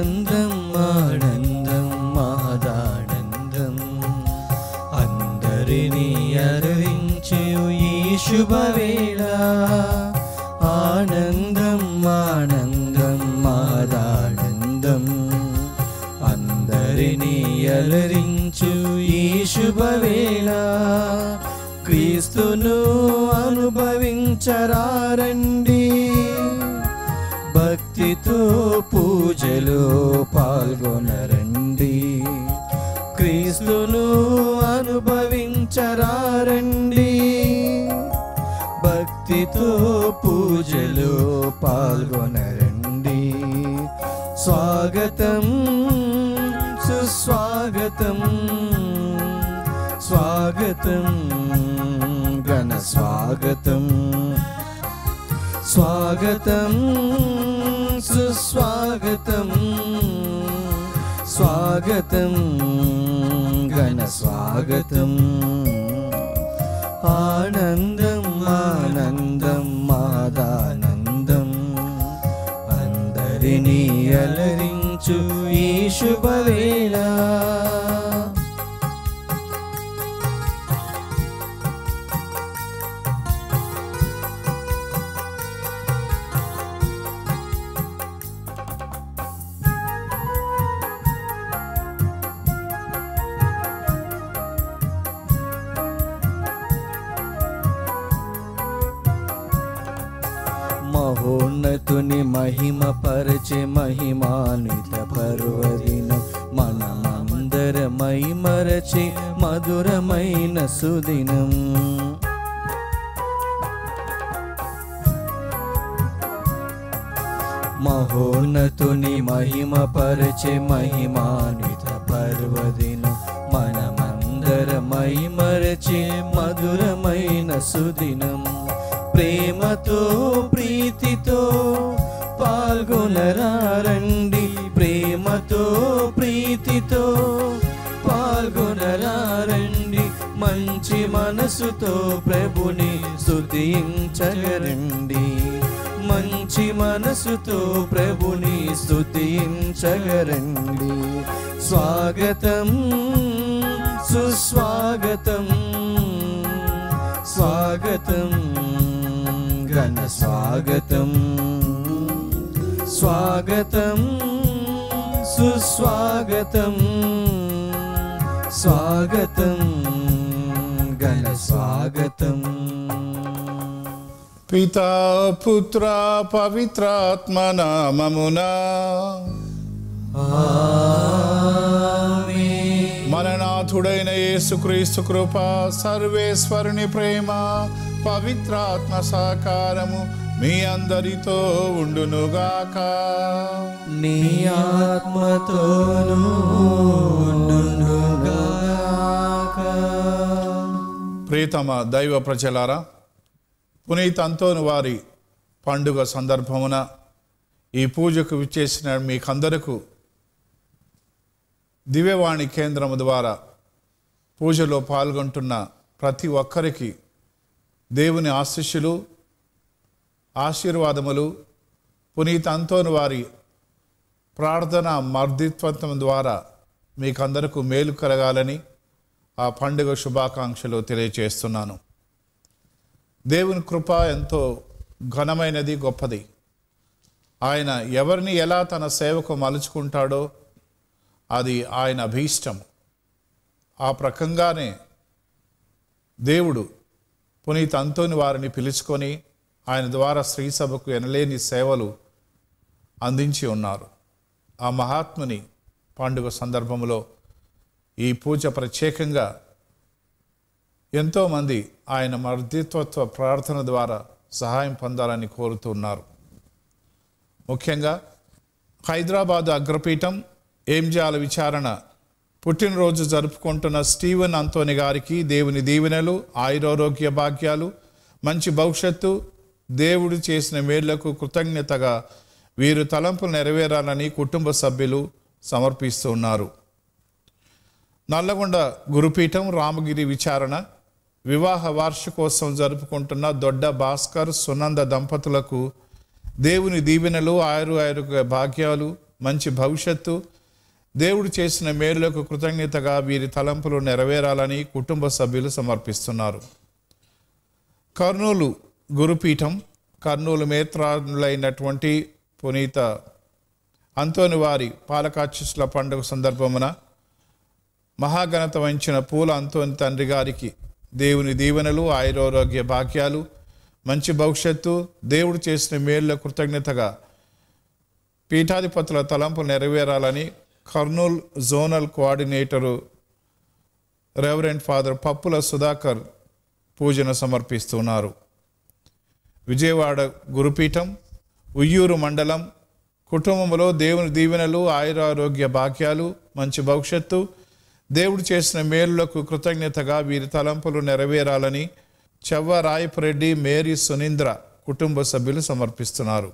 ఆనందం ఆనందం మాదానందం అందరినీ అరవించు ఈ శుభవేళ ఆనందం ఆనందం మాదానందం అందరినీ అలరించు ఈ శుభవేళ క్రీస్తును అనుభవించరారండి భక్తితో పూజలో పాల్గొనరండి క్రీస్తును అనుభవించరారండి భక్తితో పూజలో పాల్గొనరండి స్వాగతం సుస్వాగతం స్వాగతం ఘన స్వాగతం స్వాగతం సుస్వాగతం స్వాగతం ఘన స్వాగతం ఆనందం ఆనందం మాదానందం అందరినీ అలరించు ఈ శుభవేళ మహోన్నతుని మహిమ పరచే మహిమాన్విత పర్వదినం మనమందరమై మరచే మధురమైన సుదినం మహోన్నతుని మహిమ పరచే మహిమాన్విత పర్వదినం మనమందరమై మరచే మధురమైన సుదినం ప్రేమతో ప్రీతితో పాల్గొనరారండి ప్రేమతో ప్రీతితో పాల్గొనరారండి మంచి మనసుతో ప్రభుని స్తుతించగరండి మంచి మనసుతో ప్రభుని స్తుతించగరండి స్వాగతం సుస్వాగతం స్వాగతం ఘన స్వాగతం స్వాగతం సుస్వాగతం స్వాగతం ఘన స్వాగతం పితా పుత్ర పవిత్రాత్మ నామమునా మననాథుడైన యేసుక్రీస్తు కృప సర్వేశ్వరుని ప్రేమ పవిత్రాత్మ సాకారము మీ అందరితో ఉండునుగాక నీ ఆత్మతోనూ ఉండునుగాక. ప్రియతమ దైవ ప్రజలారా పునీత్ అంతోని వారి పండుగ సందర్భమున ఈ పూజకు విచ్చేసిన మీకందరకు దివ్యవాణి కేంద్రము ద్వారా పూజలో పాల్గొంటున్న ప్రతి ఒక్కరికి దేవుని ఆశీస్సులు ఆశీర్వాదములు పునీత్ అంతోని వారి ప్రార్థన మర్దిత్వం ద్వారా మీకందరకు మేలు కలగాలని ఆ పండుగ శుభాకాంక్షలు తెలియచేస్తున్నాను దేవుని కృప ఎంతో ఘనమైనది గొప్పది ఆయన ఎవరిని ఎలా తన సేవకు మలుచుకుంటాడో అది ఆయన అభీష్టం ఆ ప్రకంగానే దేవుడు పునీత్ అంతోని వారిని పిలుచుకొని ఆయన ద్వారా స్త్రీ సభకు ఎనలేని సేవలు అందించి ఉన్నారు ఆ మహాత్ముని పండుగ సందర్భంలో ఈ పూజ ప్రత్యేకంగా ఎంతోమంది ఆయన మర్దిత్వత్వ ప్రార్థన ద్వారా సహాయం పొందాలని కోరుతున్నారు ముఖ్యంగా హైదరాబాద్ అగ్రపీఠం ఏంజాల విచారణ పుట్టినరోజు జరుపుకుంటున్న స్టీవెన్ అంతోని గారికి దేవుని దీవెనలు ఆయురారోగ్య భాగ్యాలు మంచి భవిష్యత్తు దేవుడు చేసిన మేళ్లకు కృతజ్ఞతగా వీరు తలంపులు నెరవేరాలని కుటుంబ సభ్యులు సమర్పిస్తూ ఉన్నారు నల్లగొండ గురుపీఠం రామగిరి విచారణ వివాహ వార్షికోత్సవం జరుపుకుంటున్న దొడ్డ భాస్కర్ సునంద దంపతులకు దేవుని దీవెనలు ఆయురు ఆయురు భాగ్యాలు మంచి భవిష్యత్తు దేవుడు చేసిన మేలులకు కృతజ్ఞతగా వీరి తలంపులు నెరవేరాలని కుటుంబ సభ్యులు సమర్పిస్తున్నారు కర్నూలు గురుపీఠం కర్నూలు మేత్రాలైనటువంటి పునీత అంతోని వారి పాలకాక్షుల పండుగ సందర్భమున మహాఘనత వహించిన పూల అంతోని తండ్రి గారికి దేవుని దీవెనలు ఆయురారోగ్య భాగ్యాలు మంచి భవిష్యత్తు దేవుడు చేసిన మేళ్ళ కృతజ్ఞతగా పీఠాధిపతుల తలంపు నెరవేరాలని Kurnool zonal coordinator reverend father Pappula Sudhakar పూజను సమర్పిస్తున్నారు విజయవాడ గురుపీఠం ఉయ్యూరు మండలం కుటుంబంలో దేవుని దీవెనలు ఆయురారోగ్య భాగ్యాలు మంచి భవిష్యత్తు దేవుడు చేసిన మేలులకు కృతజ్ఞతగా వీరి తలంపులు నెరవేరాలని చెవ్వ రాయపురెడ్డి మేరీ సునీంద్ర కుటుంబ సభ్యులు సమర్పిస్తున్నారు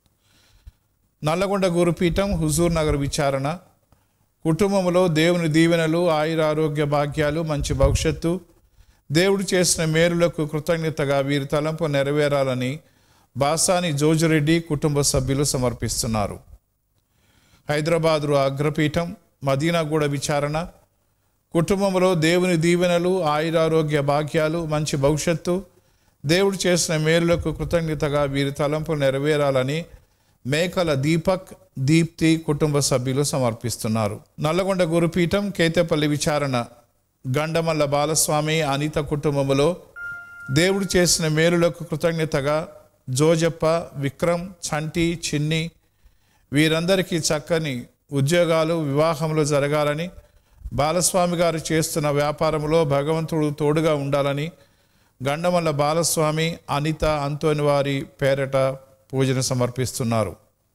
నల్లగొండ గురుపీఠం హుజూర్ నగర్ విచారణ కుటుంబంలో దేవుని దీవెనలు ఆయురారోగ్య భాగ్యాలు మంచి భవిష్యత్తు దేవుడు చేసిన మేలులకు కృతజ్ఞతగా వీరి తలంపు నెరవేరాలని బాసాని జోజిరెడ్డి కుటుంబ సభ్యులు సమర్పిస్తున్నారు హైదరాబాదు అగ్రపీఠం మదీనాగూడ విచారణ కుటుంబంలో దేవుని దీవెనలు ఆయురారోగ్య భాగ్యాలు మంచి భవిష్యత్తు దేవుడు చేసిన మేలులకు కృతజ్ఞతగా వీరి తలంపు నెరవేరాలని మేకల దీపక్ దీప్తి కుటుంబ సభ్యులు సమర్పిస్తున్నారు నల్లగొండ గురుపీఠం కేతేపల్లి విచారణ గండమల్ల బాలస్వామి అనిత కుటుంబములో దేవుడు చేసిన మేలులకు కృతజ్ఞతగా జోజప్ప విక్రమ్ చంటి చిన్ని వీరందరికీ చక్కని ఉద్యోగాలు వివాహములు జరగాలని బాలస్వామి గారు చేస్తున్న వ్యాపారంలో భగవంతుడు తోడుగా ఉండాలని గండమల్ల బాలస్వామి అనిత అంతోని వారి పేరట పూజను సమర్పిస్తున్నారు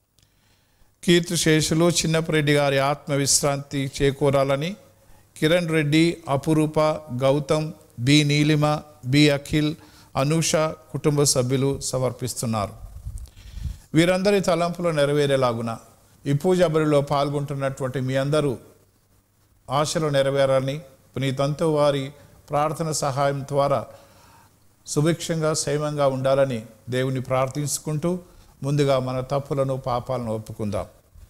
కీర్తిశేషులు చిన్నపరెడ్డి గారి ఆత్మ విశ్రాంతి చేకూరాలని కిరణ్ రెడ్డి అపురూప గౌతమ్ బి నీలిమ బి అఖిల్ అనూష కుటుంబ సభ్యులు సమర్పిస్తున్నారు వీరందరి తలంపులు నెరవేరేలాగున ఈ పూజ బరిలో పాల్గొంటున్నటువంటి మీ అందరూ ఆశలు నెరవేరాలని పునీతంతో వారి ప్రార్థన సహాయం ద్వారా సుభిక్షంగా క్షేమంగా ఉండాలని దేవుని ప్రార్థించుకుంటూ ముందుగా మన తప్పులను పాపాలను ఒప్పుకుందాం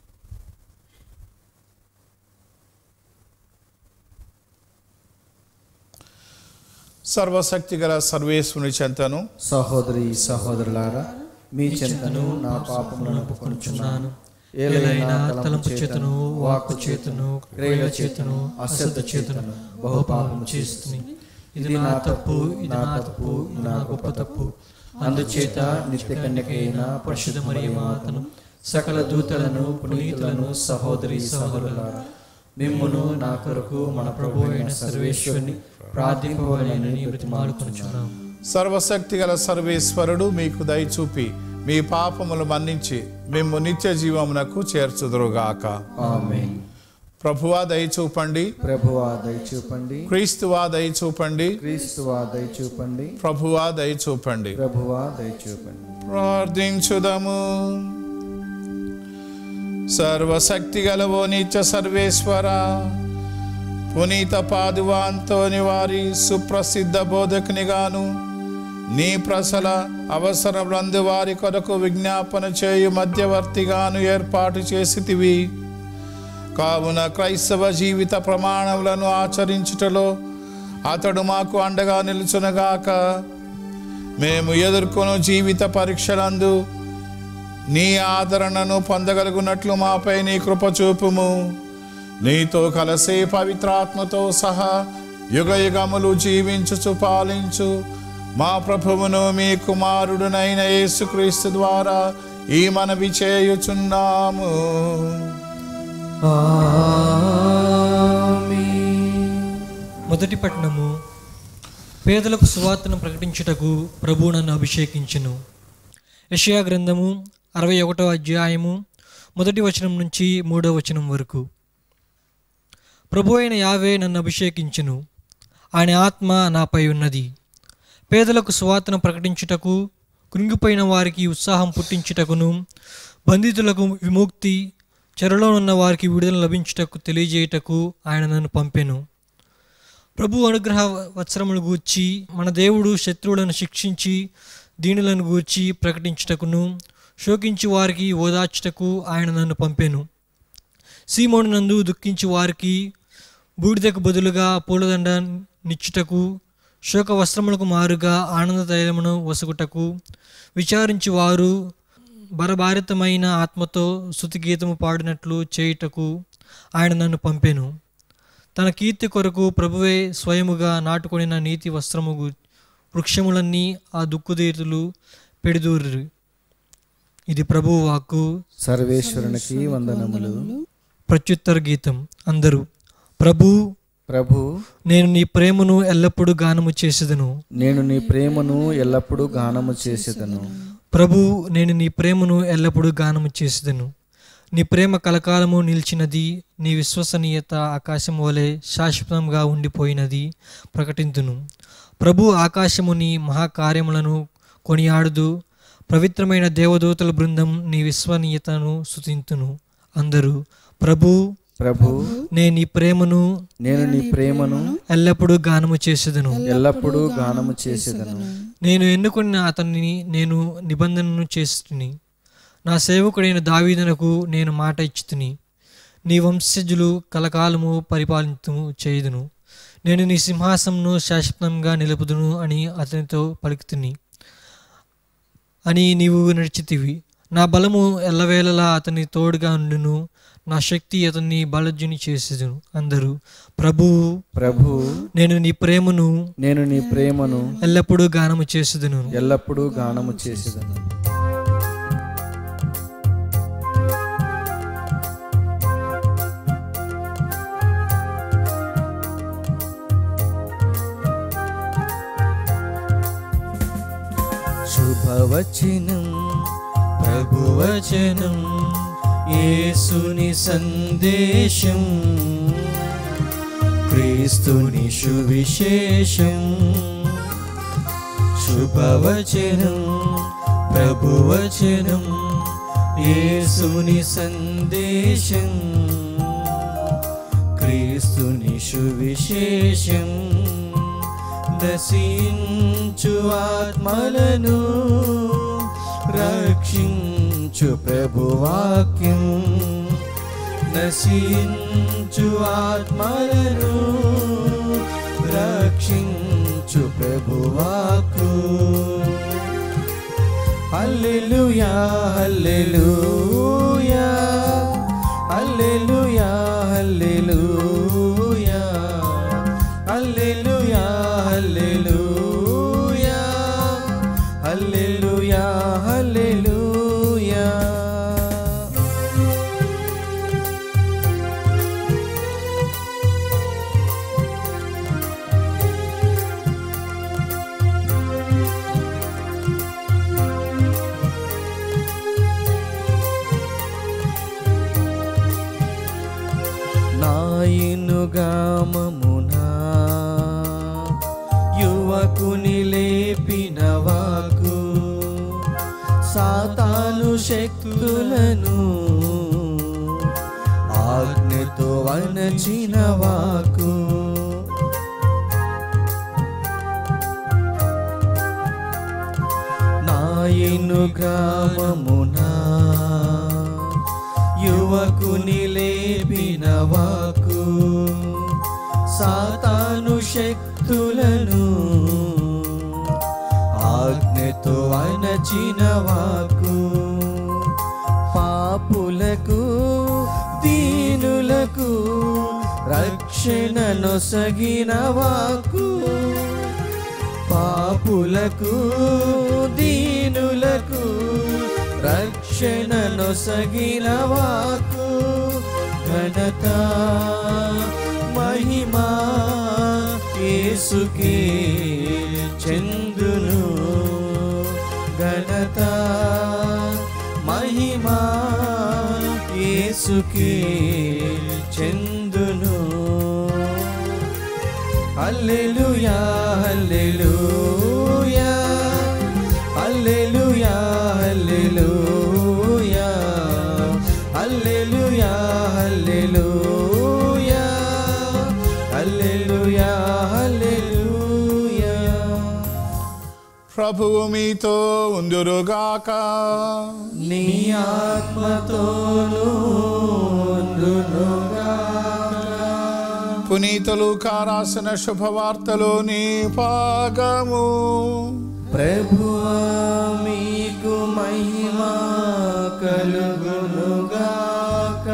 సర్వశక్తి గల సర్వేశ్వరుని చెంతను సహోదరి సహోదరులారా మీ చింతను నా పాపములను ఒప్పుకొనుచున్నాను ఏలైనా తలంపు చేతను వాక్కు చేతను క్రియల చేతను అశ్రద్ధ చేతను బహుపాపము చేస్తుంది ఇది నా తప్పు ఇది నా తప్పు ఇది నా గొప్ప తప్పు అందుచేత నిత్య కన్యకైన పరిశుద్ధ మరియు మాతను సకల దూతలను పునీతులను సహోదరి సహోదరులారా మిమ్మును నా కొరకు మన ప్రభు అయిన సర్వేశ్వరుని ప్రార్థింపవలని బ్రతిమాలుకొనుచున్నాం సర్వశక్తి గల సర్వేశ్వరుడు మీకు దయచూపి మీ పాపములు మన్నించి మేము నిత్య జీవమునకు చేర్చుదురుగాక ఆమేన్ ప్రభువా దయచూపండి ప్రభువా దయచూపండి క్రీస్తువా దయచూపండి క్రీస్తువా దయచూపండి ప్రభువా దయచూపండి ప్రభువా దయచూపండి ప్రార్థించుదము సర్వశక్తి గలవో నిత్య సర్వేశ్వర పునీత పాదువాంతోని వారి సుప్రసిద్ధ బోధకునిగాను నీ ప్రసల అవసరములందు వారి కొరకు విజ్ఞాపన చేయు మధ్యవర్తిగాను ఏర్పాటు చేసితివి కావున క్రైస్తవ జీవిత ప్రమాణములను ఆచరించుటలో అతడు మాకు అండగా నిలుచునగాక మేము ఎదుర్కొను జీవిత పరీక్షలందు నీ ఆదరణను పొందగలుగునట్లు మాపై నీ కృప చూపుము నీతో కలిసే పవిత్రాత్మతో సహా యుగ యుగములు జీవించుచు పాలించు మా ప్రభువును మీ కుమారుడునైన యేసుక్రీస్తు ద్వారా ఈ మనవి చేయుచున్నాము మొదటి పట్టణము పేదలకు సువార్తను ప్రకటించుటకు ప్రభువు నన్ను అభిషేకించును యషయా గ్రంథము అరవై ఒకటో అధ్యాయము మొదటి వచనం నుంచి మూడో వచనం వరకు ప్రభు అయిన యావే నన్ను అభిషేకించును ఆయన ఆత్మ నాపై ఉన్నది పేదలకు సువార్తను ప్రకటించుటకు కృంగిపోయిన వారికి ఉత్సాహం పుట్టించుటకును బంధితులకు విముక్తి చెరలో ఉన్న వారికి విడుదల లభించుటకు తెలియజేయుటకు ఆయన నన్ను పంపెను ప్రభు అనుగ్రహ వత్సరమును గూర్చి మన దేవుడు శత్రువులను శిక్షించి దీనులను గూర్చి ప్రకటించుటకును శోకించి వారికి ఓదార్చుటకు ఆయన నన్ను పంపెను సీమోను నందు దుఃఖించి వారికి బూడిదకు బదులుగా పూలదండ నిచ్చుటకు శోక వస్త్రములకు మారుగా ఆనంద తైలమును వసుగుటకు విచారించి వారు బరభారితమైన ఆత్మతో స్థుతిగీతము పాడినట్లు చేయుటకు ఆయన నన్ను పంపెను తన కీర్తి కొరకు ప్రభువే స్వయముగా నాటుకొనిన నీతి వస్త్రము గు- వృక్షములన్నీ ఆ దుక్కుదీతులు పెడిదూరు ఇది ప్రభువు వాక్కు సర్వేశ్వరునికి వందనములు ప్రత్యుత్తర గీతం అందరూ ప్రభు ప్రభు నేను నీ ప్రేమను ఎల్లప్పుడూ గానము చేసేదను నేను నీ ప్రేమను ఎల్లప్పుడూ గానము చేసేదను ప్రభు నేను నీ ప్రేమను ఎల్లప్పుడూ గానము చేసేదను నీ ప్రేమ కలకాలము నిలిచినది నీ విశ్వసనీయత ఆకాశం వలె శాశ్వతంగా ఉండిపోయినది ప్రకటింతును ప్రభు ఆకాశము నీ మహాకార్యములను కొనియాడుదు పవిత్రమైన దేవదూతల బృందం నీ విశ్వనీయతను స్తుతింతును అందరూ ప్రభు ప్రభు నేను నీ ప్రేమను నేను నీ ప్రేమను ఎల్లప్పుడూ గానము చేసేదను ఎల్లప్పుడూ గానము చేసేదను నేను ఎన్నుకున్న అతన్ని నేను నిబంధనను చేస్తుని నా సేవకుడైన దావీదునకు నేను మాట ఇచ్చుతుని నీ వంశజులు కలకాలము పరిపాలించు చేయుదును నేను నీ సింహాసనంను శాశ్వతంగా నిలుపుదును అని అతనితో పలుకుతుని అని నీవు నడిచితివి నా బలము ఎల్లవేళలా అతని తోడుగా ఉండును నా శక్తి అతన్ని బలజ్జుని చేసేదును అందరూ ప్రభువు ప్రభు నేను నీ ప్రేమను నేను నీ ప్రేమను ఎల్లప్పుడూ గానము చేసేదును ఎల్లప్పుడూ గానము చేసేదను శుభవచనం ప్రభువచనం యేసుని సందేశం క్రీస్తుని సువిశేషం శుభవచనం ప్రభువచనం యేసుని సందేశం క్రీస్తుని సువిశేషం నశించు ఆత్మలను రక్షించు ప్రభువాక్యం నశించు ఆత్మలను రక్షించు ప్రభువాకు హల్లెలూయా హల్లెలూయా హల్లెలూయా హల్లెలూయా హల్లెలూయా హల్లెలూయా హల్లెలూయా హల్లెలూయా నాయనుగామమునా యువకుని లేపిన వాకు సాతాను శక్తులను ఆజ్ఞతో వనచిన వాకు నాయను గ్రామమునా యువకుని లేపిన వాకు సాతాను శక్తులను ఆజ్ఞతో అణచిన వాకు పాపులకు దీనులకు రక్షణ నొసగిన వాకు పాపులకు దీనులకు రక్షణ నొసగిన వాకు ఘనత మహిమా యేసుకే చందును ఘనత మహిమా యేసుకే చందును హల్లెలూయా హల్లెలూయా హల్లెలూయా హల్లెలూయా హల్లెలూయా హల్లెలూయా హల్లెలూయా హల్లెలూయా ప్రభువు మీతో ఉందురుగాక నీ ఆత్మతోనూ ఉండునుగాక. పునీతులు కారాసిన శుభవార్తలోని భాగము ప్రభువా మీకు మహిమ కలుగునుగాక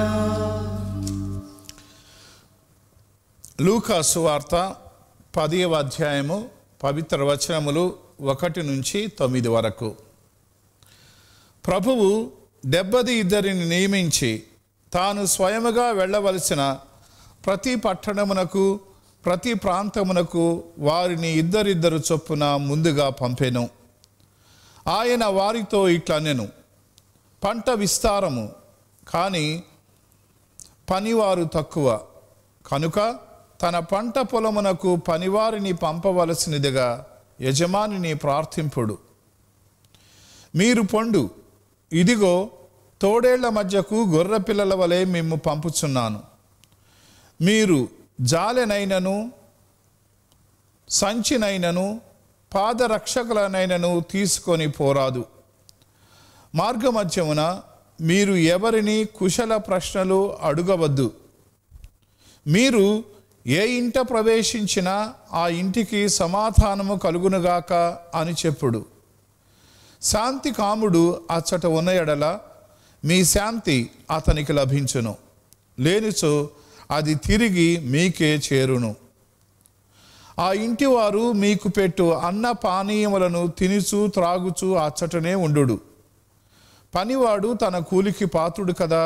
లూకాసు వార్త పదివ అధ్యాయము పవిత్ర వచనములు ఒకటి నుంచి తొమ్మిది వరకు ప్రభువు డెబ్బది ఇద్దరిని నియమించి తాను స్వయముగా వెళ్ళవలసిన ప్రతి పట్టణమునకు ప్రతి ప్రాంతమునకు వారిని ఇద్దరిద్దరు చొప్పున ముందుగా పంపెను ఆయన వారితో ఇట్లనెను పంట విస్తారము కానీ పనివారు తక్కువ కనుక తన పంట పొలమునకు పనివారిని పంపవలసినదిగా యజమానిని ప్రార్థింపుడు మీరు పొండు ఇదిగో తోడేళ్ల మధ్యకు గొర్రె పిల్లల వలె మేము పంపుచున్నాను మీరు జాలెనైనను సంచినైనను పాదరక్షకులనైనను తీసుకొని పోరాదు మార్గమధ్యమున మీరు ఎవరిని కుశల ప్రశ్నలు అడుగవద్దు మీరు ఏ ఇంట ప్రవేశించినా ఆ ఇంటికి సమాధానము కలుగునుగాక అని చెప్పుడు శాంతి కాముడు అచ్చట ఉన్న ఎడల మీ శాంతి అతనికి లభించును లేనిచో అది తిరిగి మీకే చేరును ఆ ఇంటివారు మీకు పెట్టు అన్న పానీయములను తినుచు త్రాగుచు అచ్చటనే ఉండుడు పనివాడు తన కూలికి పాత్రుడు కదా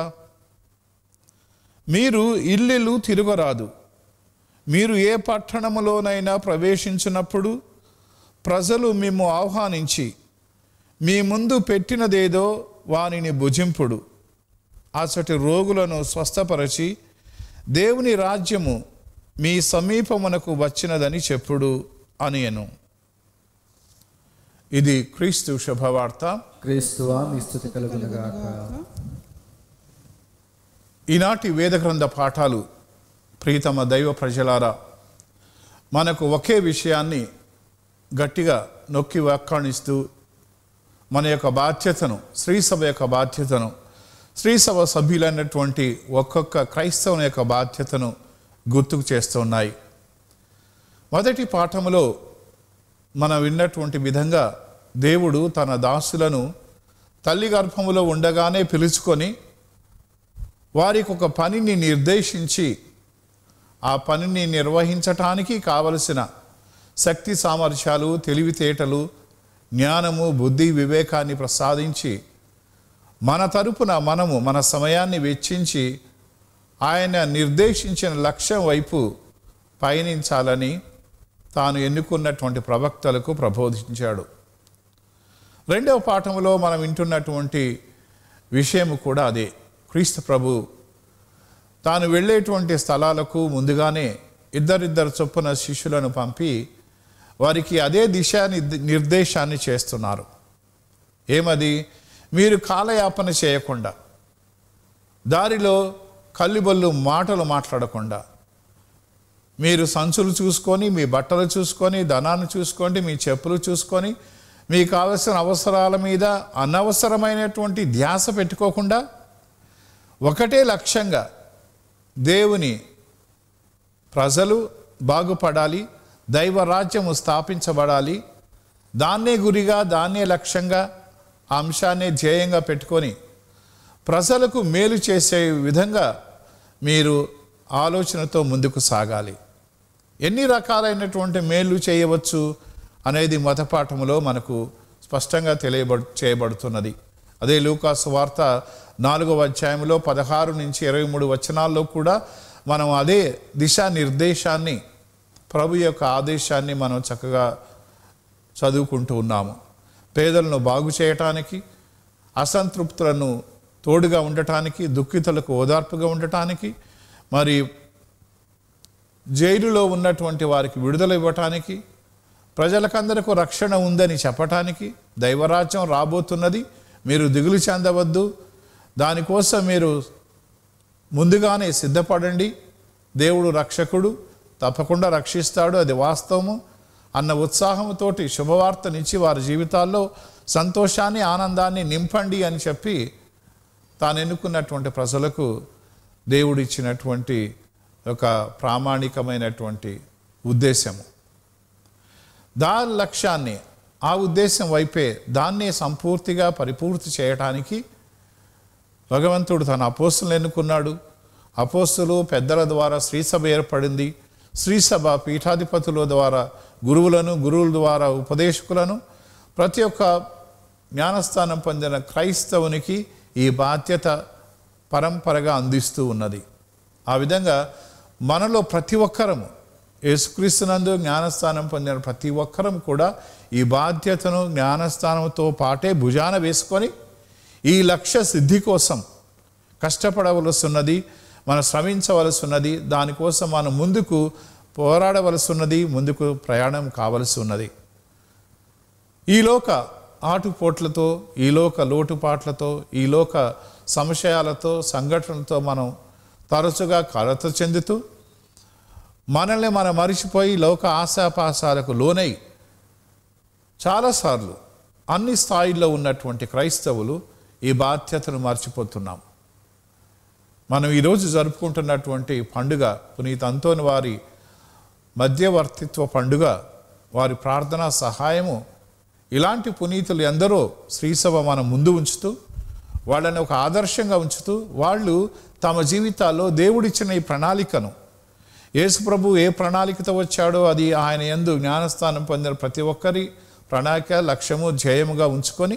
మీరు ఇల్లిల్లు తిరగరాదు మీరు ఏ పట్టణములోనైనా ప్రవేశించినప్పుడు ప్రజలు మేము ఆహ్వానించి మీ ముందు పెట్టినదేదో వానిని భుజింపుడు అసటి రోగులను స్వస్థపరచి దేవుని రాజ్యము మీ సమీపమునకు వచ్చినదని చెప్పుడు అనియను ఇది క్రీస్తు శుభవార్త క్రీస్తువా మీ స్థుతి కలుగునుగాక ఈనాటి వేద గ్రంథ పాఠాలు ప్రీతమ దైవ ప్రజలారా మనకు ఒకే విషయాన్ని గట్టిగా నొక్కి వ్యాఖ్యానిస్తూ మన యొక్క బాధ్యతను శ్రీసభ యొక్క బాధ్యతను శ్రీసభ సభ్యులైనటువంటి ఒక్కొక్క క్రైస్తవుని యొక్క బాధ్యతను గుర్తుకు చేస్తున్నాయి మొదటి పాఠములో మనం విన్నటువంటి విధంగా దేవుడు తన దాసులను తల్లి గర్భములో ఉండగానే పిలుచుకొని వారికి ఒక పనిని నిర్దేశించి ఆ పనిని నిర్వహించటానికి కావలసిన శక్తి సామర్థ్యాలు తెలివితేటలు జ్ఞానము బుద్ధి వివేకాన్ని ప్రసాదించి మన తరపున మనము మన సమయాన్ని వెచ్చించి ఆయన నిర్దేశించిన లక్ష్యం వైపు పయనించాలని తాను ఎన్నుకున్నటువంటి ప్రవక్తలకు ప్రబోధించాడు రెండవ పాఠంలో మనం వింటున్నటువంటి విషయము కూడా అదే క్రీస్తు ప్రభు తాను వెళ్ళేటువంటి స్థలాలకు ముందుగానే ఇద్దరిద్దరు చొప్పున శిష్యులను పంపి వారికి అదే దిశ నిర్దేశాన్ని చేస్తున్నారు ఏమది మీరు కాలయాపన చేయకుండా దారిలో కల్లిబొల్లు మాటలు మాట్లాడకుండా మీరు సంచులు చూసుకొని మీ బట్టలు చూసుకొని ధనాన్ని చూసుకోండి మీ చెప్పులు చూసుకొని మీకు కావలసిన అవసరాల మీద అనవసరమైనటువంటి ధ్యాస పెట్టుకోకుండా ఒకటే లక్ష్యంగా దేవుని ప్రజలు బాగుపడాలి దైవరాజ్యము స్థాపించబడాలి దాన్నే గురిగా దాన్నే లక్ష్యంగా ఆ అంశాన్నే ధ్యేయంగా పెట్టుకొని ప్రజలకు మేలు చేసే విధంగా మీరు ఆలోచనతో ముందుకు సాగాలి ఎన్ని రకాలైనటువంటి మేలు చేయవచ్చు అనేది మతపాఠములో మనకు స్పష్టంగా తెలియబడు చేయబడుతున్నది అదే లూకాసు వార్త నాలుగవ అధ్యాయంలో పదహారు నుంచి ఇరవై మూడు వచనాల్లో కూడా మనం అదే దిశానిర్దేశాన్ని ప్రభు యొక్క ఆదేశాన్ని మనం చక్కగా చదువుకుంటూ ఉన్నాము పేదలను బాగు చేయటానికి అసంతృప్తులను తోడుగా ఉండటానికి దుఃఖితులకు ఓదార్పుగా ఉండటానికి మరి జైలులో ఉన్నటువంటి వారికి విడుదల ఇవ్వటానికి ప్రజలకందరకు రక్షణ ఉందని చెప్పటానికి దైవరాజ్యం రాబోతున్నది మీరు దిగులు చెందవద్దు దానికోసం మీరు ముందుగానే సిద్ధపడండి దేవుడు రక్షకుడు తప్పకుండా రక్షిస్తాడు అది వాస్తవము అన్న ఉత్సాహంతోటి శుభవార్తనిచ్చి వారి జీవితాల్లో సంతోషాన్ని ఆనందాన్ని నింపండి అని చెప్పి తాను ఎన్నుకున్నటువంటి ప్రజలకు దేవుడు ఇచ్చినటువంటి ఒక ప్రామాణికమైనటువంటి ఉద్దేశము దాని లక్ష్యాన్ని ఆ ఉద్దేశం వైపే దాన్నే సంపూర్తిగా పరిపూర్తి చేయటానికి భగవంతుడు తన అపోస్తులను ఎన్నుకున్నాడు అపోస్తులు పెద్దల ద్వారా శ్రీసభ ఏర్పడింది శ్రీసభ పీఠాధిపతుల ద్వారా గురువులను గురువుల ద్వారా ఉపదేశకులను ప్రతి ఒక్క జ్ఞానస్థానం పొందిన క్రైస్తవునికి ఈ బాధ్యత పరంపరగా అందిస్తూ ఉన్నది ఆ విధంగా మనలో ప్రతి ఒక్కరము యేసుక్రీస్తునందు జ్ఞానస్థానం పొందిన ప్రతి ఒక్కరం కూడా ఈ బాధ్యతను జ్ఞానస్థానంతో పాటే భుజాన వేసుకొని ఈ లక్ష్య సిద్ధి కోసం కష్టపడవలసి ఉన్నది మనం శ్రమించవలసి ఉన్నది దానికోసం మనం ముందుకు పోరాడవలసి ఉన్నది ముందుకు ప్రయాణం కావలసి ఉన్నది ఈలోక ఆటుపోట్లతో ఈలోక లోటుపాట్లతో ఈలోక సంశయాలతో సంఘటనలతో మనం తరచుగా కలత చెందుతూ మనల్ని మనం మరిచిపోయి లోక ఆశాపాసాలకు లోనై చాలాసార్లు అన్ని స్థాయిల్లో ఉన్నటువంటి క్రైస్తవులు ఈ బాధ్యతను మర్చిపోతున్నాం మనం ఈరోజు జరుపుకుంటున్నటువంటి పండుగ పునీత్ అంతోని వారి మధ్యవర్తిత్వ పండుగ వారి ప్రార్థనా సహాయము ఇలాంటి పునీతులు ఎందరో శ్రీసభ మనం ముందు ఉంచుతూ వాళ్ళని ఒక ఆదర్శంగా ఉంచుతూ వాళ్ళు తమ జీవితాల్లో దేవుడిచ్చిన ఈ ప్రణాళికను యేసు ప్రభు ఏ ప్రణాళికతో వచ్చాడో అది ఆయన ఎందు జ్ఞానస్థానం పొందిన ప్రతి ఒక్కరి ప్రణాళిక లక్ష్యము ధ్యేయముగా ఉంచుకొని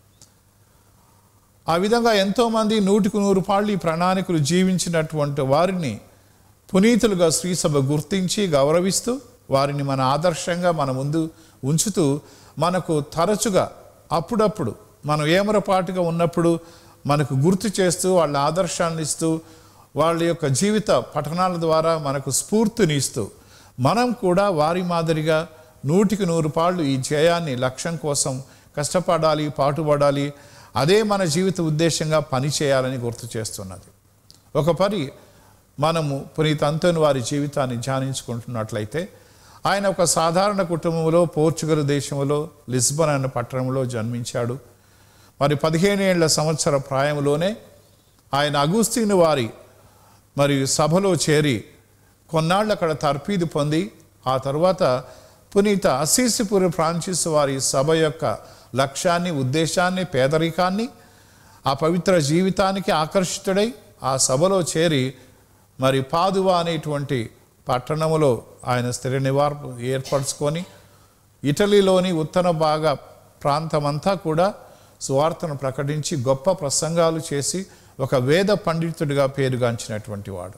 ఆ విధంగా ఎంతోమంది నూటికి నూరు పాళ్ళు ఈ ప్రణాళికలు జీవించినటువంటి వారిని పునీతులుగా శ్రీసభ గుర్తించి గౌరవిస్తూ వారిని మన ఆదర్శంగా మన ముందు ఉంచుతూ మనకు తరచుగా అప్పుడప్పుడు మనం ఏమరపాటుగా ఉన్నప్పుడు మనకు గుర్తు చేస్తూ వాళ్ళ ఆదర్శాన్ని ఇస్తూ వాళ్ళ యొక్క జీవిత పఠనాల ద్వారా మనకు స్ఫూర్తిని ఇస్తూ మనం కూడా వారి మాదిరిగా నూటికి నూరు పాళ్ళు ఈ జయాన్ని లక్ష్యం కోసం కష్టపడాలి పాటుపడాలి అదే మన జీవిత ఉద్దేశంగా పని చేయాలని గుర్తు చేస్తున్నది ఒక పరి మనము పునీత్ అంతోని వారి జీవితాన్ని ధ్యానించుకుంటున్నట్లయితే ఆయన ఒక సాధారణ కుటుంబంలో పోర్చుగల్ దేశంలో లిస్బన్ అనే పట్టణంలో జన్మించాడు మరి పదిహేను ఏళ్ల సంవత్సర ప్రాయంలోనే ఆయన అగుస్తీని వారి మరి సభలో చేరి కొన్నాళ్ళు అక్కడ తర్పీదు పొంది ఆ తర్వాత పునీత అసీసిపురి ఫ్రాన్సిస్ వారి సభ యొక్క లక్ష్యాన్ని ఉద్దేశాన్ని పేదరికాన్ని ఆ పవిత్ర జీవితానికి ఆకర్షితుడై ఆ సభలో చేరి మరి పాదువా అనేటువంటి పట్టణములో ఆయన స్థిర నివారణ ఏర్పరచుకొని ఇటలీలోని ఉత్తర భాగ ప్రాంతమంతా కూడా సువార్తను ప్రకటించి గొప్ప ప్రసంగాలు చేసి ఒక వేద పండితుడిగా పేరుగాంచినటువంటి వాడు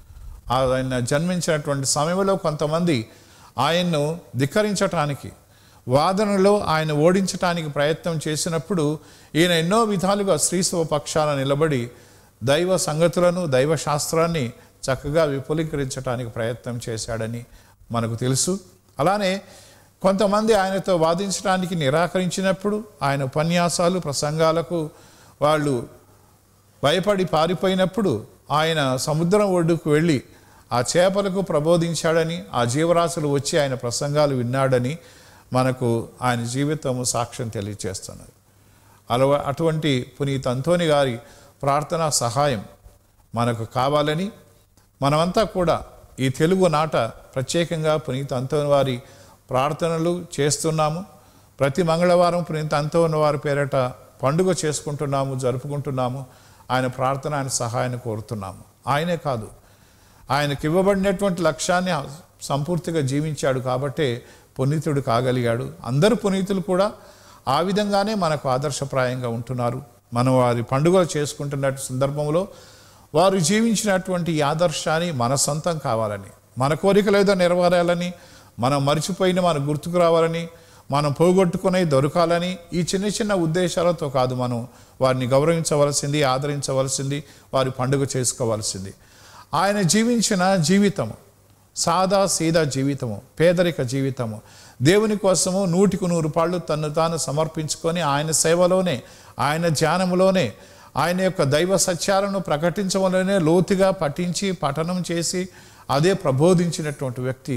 ఆయన జన్మించినటువంటి సమయంలో కొంతమంది ఆయన్ను ధిక్కరించటానికి వాదనలో ఆయన ఓడించటానికి ప్రయత్నం చేసినప్పుడు ఈయన ఎన్నో విధాలుగా శ్రీశవ పక్షాన నిలబడి దైవ సంగతులను దైవ శాస్త్రాన్ని చక్కగా విపులీకరించడానికి ప్రయత్నం చేశాడని మనకు తెలుసు అలానే కొంతమంది ఆయనతో వాదించడానికి నిరాకరించినప్పుడు ఆయన ఉపన్యాసాలు ప్రసంగాలకు వాళ్ళు భయపడి పారిపోయినప్పుడు ఆయన సముద్రం ఒడ్డుకు వెళ్ళి ఆ చేపలకు ప్రబోధించాడని ఆ జీవరాశులు వచ్చి ఆయన ప్రసంగాలు విన్నాడని మనకు ఆయన జీవితము సాక్ష్యం తెలియజేస్తున్నది అలవా అటువంటి పునీత్ అంతోని గారి ప్రార్థనా సహాయం మనకు కావాలని మనమంతా కూడా ఈ తెలుగు నాట ప్రత్యేకంగా పునీత్ అంతోని వారి ప్రార్థనలు చేస్తున్నాము ప్రతి మంగళవారం పునీత్ అంతోని వారి పేరట పండుగ చేసుకుంటున్నాము జరుపుకుంటున్నాము ఆయన ప్రార్థన ఆయన సహాయాన్ని కోరుతున్నాము ఆయనే కాదు ఆయనకి ఇవ్వబడినటువంటి లక్ష్యాన్ని సంపూర్తిగా జీవించాడు కాబట్టే పునీతుడు కాగలిగాడు అందరు పునీతులు కూడా ఆ విధంగానే మనకు ఆదర్శప్రాయంగా ఉంటున్నారు మనం వారి పండుగలు చేసుకుంటున్న సందర్భంలో వారు జీవించినటువంటి ఈ ఆదర్శాన్ని మన సొంతం కావాలని మన కోరికలు ఏదో నెరవేరాలని మనం మర్చిపోయిన మన గుర్తుకు రావాలని మనం పోగొట్టుకునే దొరకాలని ఈ చిన్న చిన్న ఉద్దేశాలతో కాదు మనం వారిని గౌరవించవలసింది ఆదరించవలసింది వారి పండుగ చేసుకోవాల్సింది ఆయన జీవించిన జీవితము సాదా సీదా జీవితము పేదరిక జీవితము దేవుని కోసము నూటికి నూరు పాళ్ళు తన్ను తాను సమర్పించుకొని ఆయన సేవలోనే ఆయన ధ్యానములోనే ఆయన యొక్క దైవ సత్యాలను ప్రకటించడంలోనే లోతుగా పఠించి పఠనం చేసి అదే ప్రబోధించినటువంటి వ్యక్తి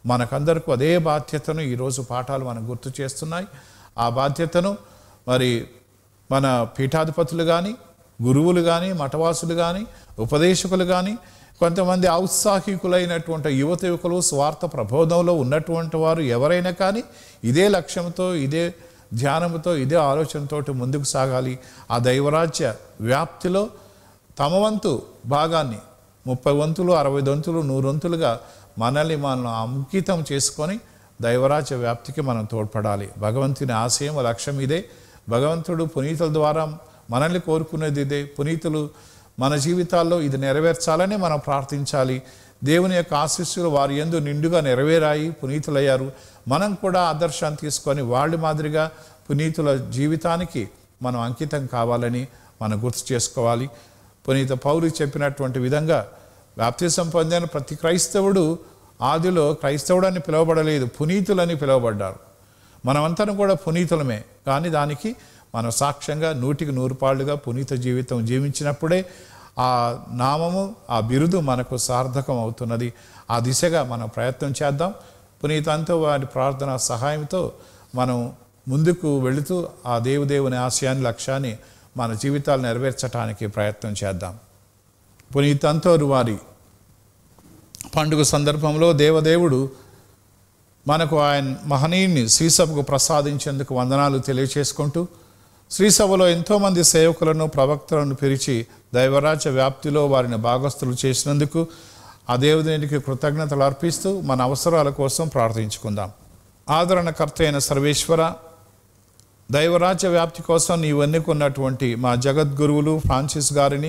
మనకందరికీ అదే బాధ్యతను ఈరోజు పాఠాలు మనకు గుర్తు చేస్తున్నాయి ఆ బాధ్యతను మరి మన పీఠాధిపతులు కానీ గురువులు కానీ మఠవాసులు కానీ ఉపదేశకులు కానీ కొంతమంది ఔత్సాహికులైనటువంటి యువత యువకులు స్వార్థ ప్రబోధంలో ఉన్నటువంటి వారు ఎవరైనా కానీ ఇదే లక్ష్యంతో ఇదే ధ్యానంతో ఇదే ఆలోచనతోటి ముందుకు సాగాలి ఆ దైవరాజ్య వ్యాప్తిలో తమ వంతు భాగాన్ని ముప్పై వంతులు అరవై వంతులు నూరు వంతులుగా మనల్ని మనం అంకితం చేసుకొని దైవరాజ్య వ్యాప్తికి మనం తోడ్పడాలి భగవంతుని ఆశయం లక్ష్యం ఇదే భగవంతుడు పునీతుల ద్వారా మనల్ని కోరుకునేది ఇదే పునీతులు మన జీవితాల్లో ఇది నెరవేర్చాలని మనం ప్రార్థించాలి దేవుని యొక్క ఆశీస్సులు వారి ఎందు నిండుగా నెరవేరాయి పునీతులయ్యారు మనం కూడా ఆదర్శాన్ని తీసుకొని వాళ్ళ మాదిరిగా పునీతుల జీవితానికి మనం అంకితం కావాలని మనం గుర్తు చేసుకోవాలి పునీత పౌలు చెప్పినటువంటి విధంగా బాప్తిసం పొందిన ప్రతి క్రైస్తవుడు ఆదిలో క్రైస్తవుడని పిలువబడలేదు పునీతులని పిలువబడ్డారు మనమంతా కూడా పునీతులమే కానీ దానికి మనం సాక్ష్యంగా నూటికి నూరు పాళ్ళుగా పునీత జీవితం జీవించినప్పుడే ఆ నామము ఆ బిరుదు మనకు సార్థకం అవుతున్నది ఆ దిశగా మనం ప్రయత్నం చేద్దాం పునీతంతో వారి ప్రార్థన సహాయంతో మనం ముందుకు వెళుతూ ఆ దేవుదేవుని ఆశయాన్ని లక్ష్యాన్ని మన జీవితాలు నెరవేర్చడానికి ప్రయత్నం చేద్దాం పునీతంతోరు వారి పండుగ సందర్భంలో దేవదేవుడు మనకు ఆయన మహనీయుని శ్రీసభకు ప్రసాదించేందుకు వందనాలు తెలియచేసుకుంటూ శ్రీసభలో ఎంతోమంది సేవకులను ప్రవక్తలను పిలిచి దైవరాజ్య వ్యాప్తిలో వారిని భాగస్థులు చేసినందుకు ఆ దేవునికి కృతజ్ఞతలు అర్పిస్తూ మన అవసరాల కోసం ప్రార్థించుకుందాం ఆదరణకర్త అయిన సర్వేశ్వర దైవరాజ్య వ్యాప్తి కోసం నీవు ఎన్నుకున్నటువంటి మా జగద్గురువులు ఫ్రాన్సిస్ గారిని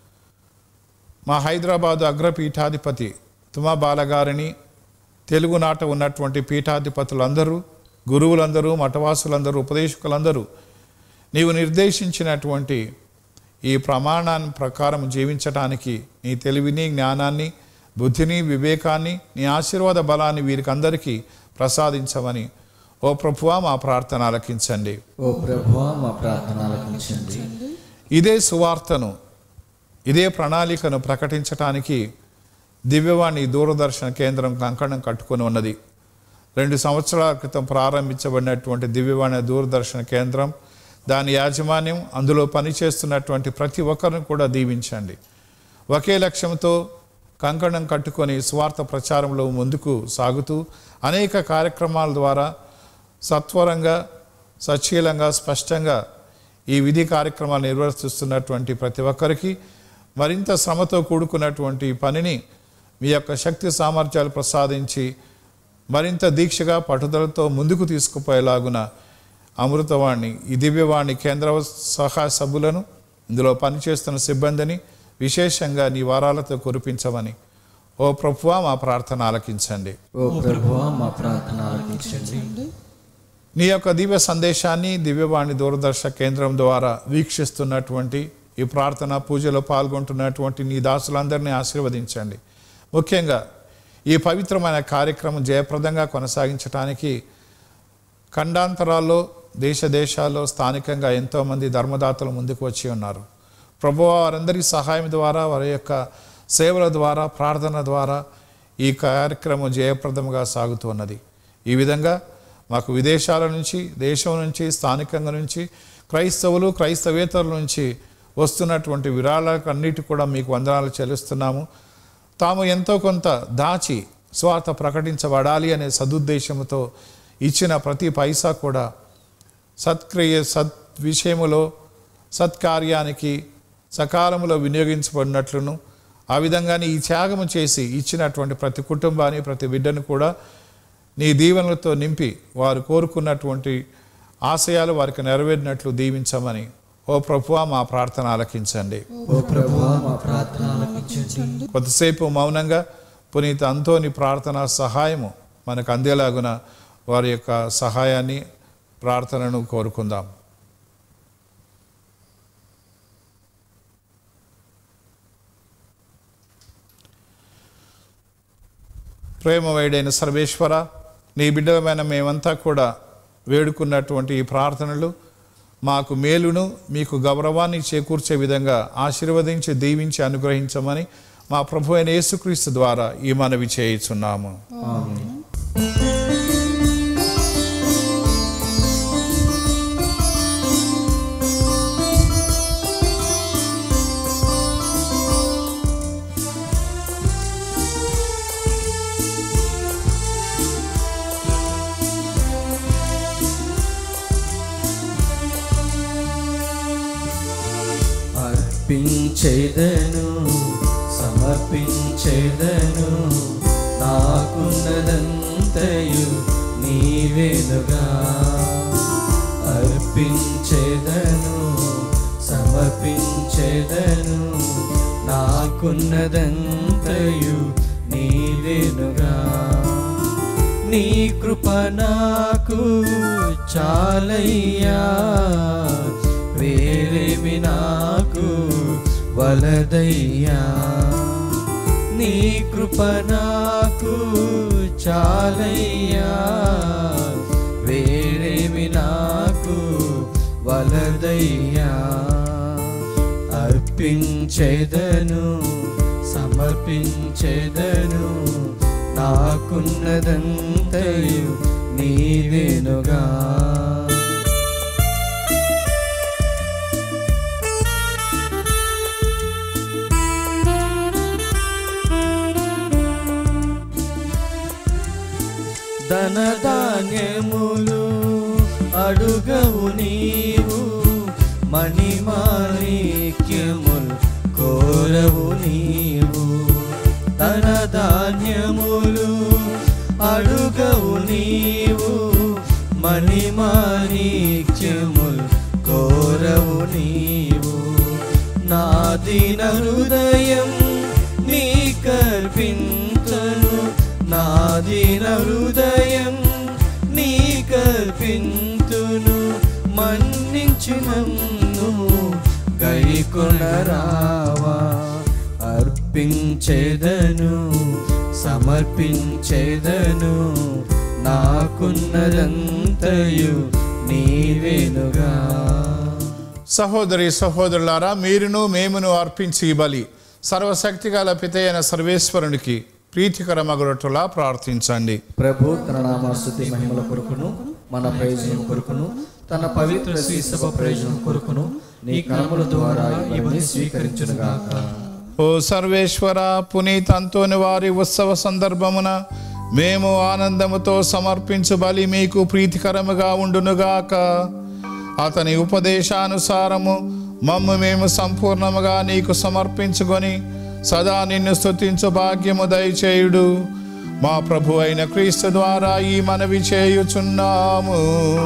మా హైదరాబాదు అగ్రపీఠాధిపతి తుమా బాలగారిని తెలుగునాట ఉన్నటువంటి పీఠాధిపతులందరూ గురువులందరూ మఠవాసులందరూ ఉపదేశకులందరూ నీవు నిర్దేశించినటువంటి ఈ ప్రమాణాన్ని ప్రకారం జీవించటానికి నీ తెలివిని జ్ఞానాన్ని బుద్ధిని వివేకాన్ని నీ ఆశీర్వాద బలాన్ని వీరికందరికీ ప్రసాదించమని ఓ ప్రభువా మా ప్రార్థన ఆలకించండి ఓ ప్రభువా మా ప్రార్థన ఆలకించండి ఇదే సువార్తను ఇదే ప్రణాళికను ప్రకటించటానికి దివ్యవాణి దూరదర్శన కేంద్రం కంకణం కట్టుకొని ఉన్నది రెండు సంవత్సరాల క్రితం ప్రారంభించబడినటువంటి దివ్యవాణి దూరదర్శన కేంద్రం దాని యాజమాన్యం అందులో పనిచేస్తున్నటువంటి ప్రతి ఒక్కరిని కూడా దీవించండి ఒకే లక్ష్యంతో కంకణం కట్టుకొని స్వార్థ ప్రచారంలో ముందుకు సాగుతూ అనేక కార్యక్రమాల ద్వారా సత్వరంగా సచ్చీలంగా స్పష్టంగా ఈ విధి కార్యక్రమాలు నిర్వర్తిస్తున్నటువంటి ప్రతి ఒక్కరికి మరింత శ్రమతో కూడుకున్నటువంటి ఈ పనిని మీ యొక్క శక్తి సామర్థ్యాలు ప్రసాదించి మరింత దీక్షగా పట్టుదలతో ముందుకు తీసుకుపోయేలాగున అమృతవాణి ఈ దివ్యవాణి కేంద్ర సహాయ సభ్యులను ఇందులో పనిచేస్తున్న సిబ్బందిని విశేషంగా నీ వారాలతో కురిపించమని ఓ ప్రభువా మా ప్రార్థన ఆలకించండి ఓ ప్రభువా మా ప్రార్థన ఆలకించండి నీ యొక్క దివ్య సందేశాన్ని దివ్యవాణి దూరదర్శ కేంద్రం ద్వారా వీక్షిస్తున్నటువంటి ఈ ప్రార్థన పూజలో పాల్గొంటున్నటువంటి నీ దాసులందరినీ ఆశీర్వదించండి ముఖ్యంగా ఈ పవిత్రమైన కార్యక్రమం జయప్రదంగా కొనసాగించడానికి ఖండాంతరాల్లో దేశ దేశాల్లో స్థానికంగా ఎంతోమంది ధర్మదాతలు ముందుకు వచ్చి ఉన్నారు ప్రభు వారందరి సహాయం ద్వారా వారి యొక్క సేవల ద్వారా ప్రార్థన ద్వారా ఈ కార్యక్రమం జయప్రదంగా సాగుతున్నది ఈ విధంగా మాకు విదేశాల నుంచి దేశం నుంచి స్థానికంగా నుంచి క్రైస్తవులు క్రైస్తవేతరుల నుంచి వస్తున్నటువంటి విరాళాలకు అన్నిటి కూడా మీకు వందనాలు చెల్లిస్తున్నాము తాము ఎంతో కొంత దాచి స్వార్థ ప్రకటించబడాలి అనే సదుద్దేశంతో ఇచ్చిన ప్రతి పైసా కూడా సత్క్రియ సత్ విషయములో సత్కార్యానికి సకాలంలో వినియోగించబడినట్లును ఆ విధంగానే ఈ త్యాగము చేసి ఇచ్చినటువంటి ప్రతి కుటుంబాన్ని ప్రతి బిడ్డను కూడా నీ దీవెనలతో నింపి వారు కోరుకున్నటువంటి ఆశయాలు వారికి నెరవేరినట్లు దీవించమని ఓ ప్రభువా మా ప్రార్థన ఆలకించండి ఓ ప్రభువా మా ప్రార్థన ఆలకించండి కొద్దిసేపు మౌనంగా పునీత అంతోని ప్రార్థన సహాయము మనకు అందేలాగున వారి యొక్క సహాయాన్ని ప్రార్థనను కోరుకుందాం ప్రేమవైడైన సర్వేశ్వర నీ బిడ్డలమైన మేమంతా కూడా వేడుకున్నటువంటి ఈ ప్రార్థనలు మాకు మేలును మీకు గౌరవాన్ని చేకూర్చే విధంగా ఆశీర్వదించి దీవించి అనుగ్రహించమని మా ప్రభు అయిన యేసుక్రీస్తు ద్వారా ఈ మనవి చేయుచున్నాము ఆమేన్ అర్పించేదను సమర్పించేదను నాకున్నదంతయు నీవేనుగా అర్పించేదను సమర్పించేదను నాకున్నదంతయు నీవేనుగా నీ కృప నాకు చాలయ్యా వేరేమి నాకు వలదయ్యా నీ కృప నాకు చాలయ్యా వేరేమి నాకు వలదయ్యా అర్పించేదను సమర్పించేదను నాకున్నదంతయు నీవేనుగా ధనధాన్యములు అడుగవు నీవు మణిమాణిక్యములు కోరవు నీవు ధనధాన్యములు అడుగవు నీవు మణిమాణిక్యములు కోరవు నీవు నా దీన హృదయం నీ కర్పించను నా దీన హృదయం నీ కల్పింతును మన్నించు నన్ను గైకొనరావా అర్పించేదను సమర్పించేదను నాకున్నదంతయు నీవేనుగా సహోదరి సహోదరులారా మీరును మేమును అర్పించి ఈ బలి సర్వశక్తిగల పితయైన సర్వేశ్వరునికి ప్రీతికరమగురటులా ప్రార్థించండి ప్రభు తన నామస్తుతి మహిమల కొరకును మన ప్రయోజనం కొరకును తన పవిత్ర శ్రీసభ ప్రయోజనం కొరకును నీ కర్మల ద్వారా ఇవన్నీ స్వీకరించునుగాక ఓ సర్వేశ్వర పునీత్ అంతోని వారి ఉత్సవ సందర్భమున మేము ఆనందముతో సమర్పించు బలి మీకు ప్రీతికరముగా ఉండునుగాక అతని ఉపదేశానుసారము మమ్ము మేము సంపూర్ణముగా నీకు సమర్పించుకొని సదా నిన్ను స్తుతించు భాగ్యము దయచేయుడు మా ప్రభు అయిన క్రీస్తు ద్వారా ఈ మనవి చేయుచున్నాము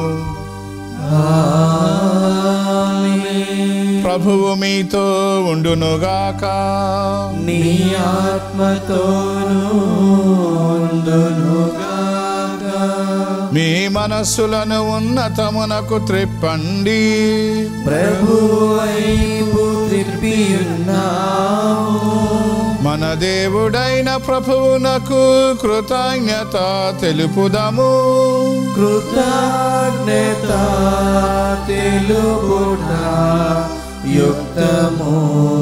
ప్రభువు మీతో ఉండునుగాక నీ ఆత్మతోను ఉండునుగాక. మీ మనస్సులను ఉన్నతమునకు త్రిప్పండి ప్రభు వైపు త్రిప్పియున్నాము మన దేవుడైన ప్రభువునకు కృతజ్ఞత తెలుపుదము కృతజ్ఞత తెలుగుట యుక్తము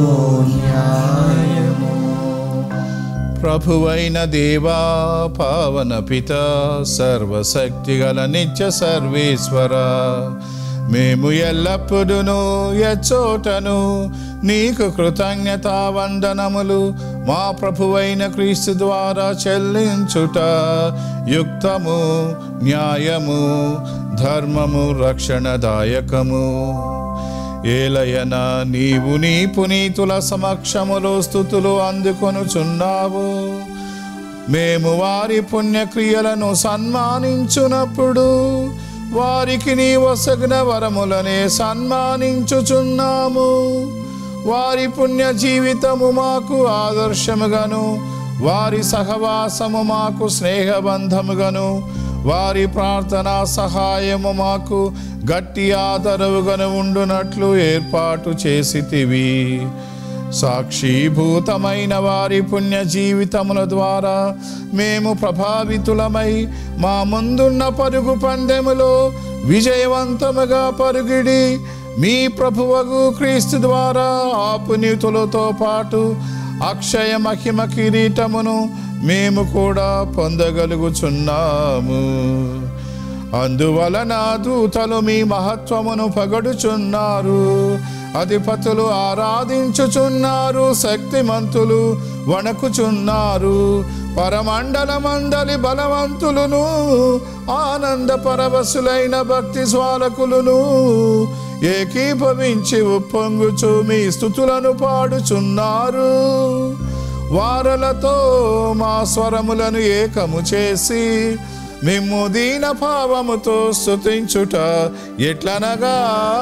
న్యాయము ప్రభువైన దేవా పావన పిత సర్వశక్తిగల నిత్య సర్వేశ్వర మేము ఎల్లప్పుడూ ఎచ్చోటను నీకు కృతజ్ఞత వందనములు మా ప్రభువైన క్రీస్తు ద్వారా చెల్లించుట యుక్తము న్యాయము ధర్మము రక్షణదాయకము ఏలయన నీవు నీ పునీతుల సమక్షములో స్థుతులు అందుకొనుచున్నావు మేము వారి పుణ్యక్రియలను సన్మానించునప్పుడు వారికి నీ వసగిన వరములనే సన్మానించుచున్నాము వారి పుణ్య జీవితము మాకు ఆదర్శముగాను వారి సహవాసము మాకు స్నేహబంధముగాను వారి ప్రార్థనా సహాయము మాకు గట్టి ఆదరవుగాను ఉండునట్లు ఏర్పాటు చేసితివి సాక్షీభూతమైన వారి పుణ్య జీవితముల ద్వారా మేము ప్రభావితులమై మా ముందున్న పరుగు పందెములో విజయవంతముగా పరుగిడి మీ ప్రభువగు క్రీస్తు ద్వారా ఆ పునీతులతో పాటు అక్షయ మహిమ కిరీటమును మేము కూడా పొందగలుగుచున్నాము అందువలన దూతలు మీ మహత్వమును పగడుచున్నారు అధిపతులు ఆరాధించుచున్నారు శక్తిమంతులు వణకుచున్నారు పరమండలమందలి బలవంతులును ఆనంద పరవశులైన భక్తి స్వాలకులును ఏకీభవించి ఉప్పొంగుచు మీ స్థుతులను పాడుచున్నారు వారలతో మా స్వరములను ఏకము చేసి మిమ్ము దీన భావముతో స్తుతించుట ఎట్లనగా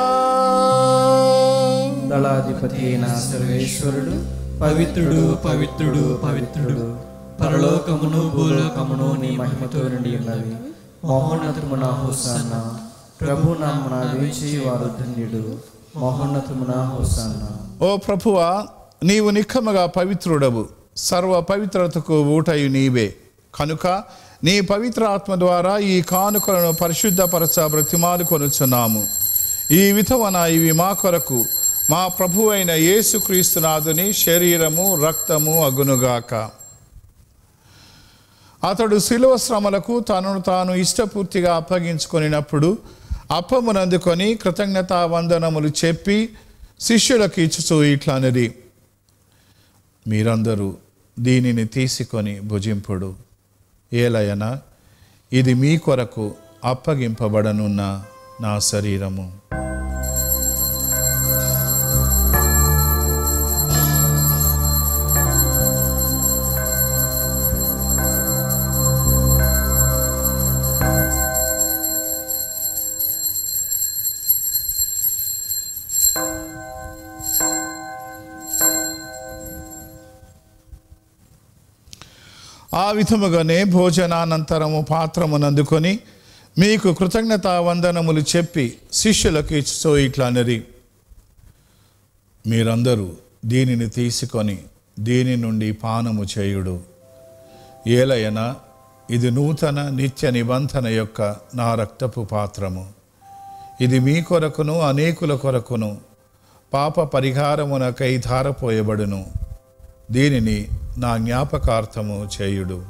దళాధిపతి అయిన సర్వేశ్వరుడు పవిత్రుడు పవిత్రుడు పవిత్రుడు పరలోకమును భూలోకమును నీ మహిమతో నిండి ఉన్నవి మహోన్నతమున హోసాన్న ప్రభు నామన వేచి వారు ధన్యుడు మహోన్నతమున హోసాన్న ఓ ప్రభువా నీవు నిఖముగా పవిత్రుడవు సర్వ పవిత్రతకు ఊటయు నీవే కనుక నీ పవిత్ర ఆత్మ ద్వారా ఈ కానుకలను పరిశుద్ధపరచ బ్రతిమాలు కొనుచున్నాము ఈ విధవన ఇవి మా కొరకు మా ప్రభు అయిన యేసుక్రీస్తునాథుని శరీరము రక్తము అగునుగాక అతడు శిలువ శ్రమలకు తనను తాను ఇష్టపూర్తిగా అప్పగించుకొనినప్పుడు అప్పమునందుకొని కృతజ్ఞతా వందనములు చెప్పి శిష్యులకు ఇచ్చుచూ ఇట్లనది మీరందరూ దీనిని తీసుకొని భుజింపుడు ఏలయన ఇది మీ కొరకు అప్పగింపబడనున్న నా శరీరము ఆ విధముగానే భోజనానంతరము పాత్రమునందుకొని మీకు కృతజ్ఞతా వందనములు చెప్పి శిష్యులకు ఇచ్చుతో ఇట్లనరి మీరందరూ దీనిని తీసుకొని దీని నుండి పానము చేయుడు ఏలయన ఇది నూతన నిత్య నిబంధన యొక్క నా రక్తపు పాత్రము ఇది మీ కొరకును అనేకుల కొరకును పాప పరిహారమునకై ధారపోయబడును దీనిని నా జ్ఞాపకార్థము చేయుడు